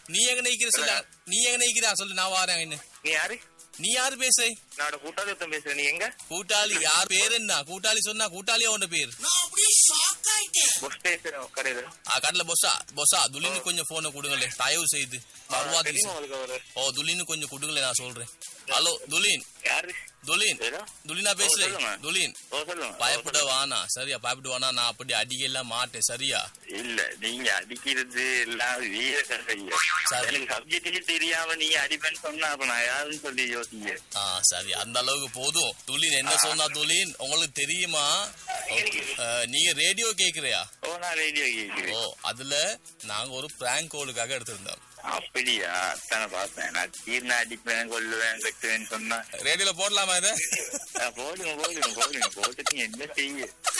நீ எங்க நிக்கிற சொல்லு நீ எங்க நிக்கிறா சொல்லு நான் வாரேன் என்ன நீ யாரு நீ யாரு பேசு நான் கூட்டாளி ஒருத்தன் பேசுறேன் நீ எங்க கூட்டாளி யார் பேர் என்ன கூட்டாளி சொன்னா கூட்டாளியா உண்ட பேர் பஸ் பேசுறேன் கடையில ஆ கடல பொஸ்ஸா பொஸ்ஸா துலின்னு கொஞ்சம் போனை கொடுங்களே தயவு செய்து பரவாதி தெரியுமா உங்களுக்கு அவரு ஓ துலின்னு கொஞ்சம் கொடுங்களே நான் சொல்றேன் ஹலோ துலின் யாரு துலின் ஏதோ துலினா பேசுறேன் சொல்லுங்க. துலின் ஓ சொல்லுங்க பயப்பட வேணாம் சரியா பயப்பட வேணாம் நான் அப்படி அடிக்கலாம் மாட்டேன் சரியா இல்ல நீங்க அடிக்கிறது எல்லாம் வீர கதைங்க சரி. எனக்கு சப்ஜெக்டே தெரியாம நீங்க அடிப்பேன்னு சொன்னா அப்ப நான் யாருன்னு சொல்லி யோசிங்க ஆ சரி அந்த அளவுக்கு போதும் துலின் என்ன சொன்னா துலின் உங்களுக்கு தெரியுமா அஹ், நீங்க ரேடியோ கேக்குறியா ஓ நான் ரேடியோ ஓ கேக்குறேன் அதுல நாங்க ஒரு பிராங்க் கோலுக்காக எடுத்திருந்தோம் அப்படியா அத்தான பார்த்தேன் நான் தீர்னா அடிப்பேன் கொல்லுவேன் கட்டுவேன்னு சொன்னா ரேடியோல போடலாமா இதை ஆ, போடுங்க போடுங்க போடுங்க போட்டுட்டு என்ன செய்ய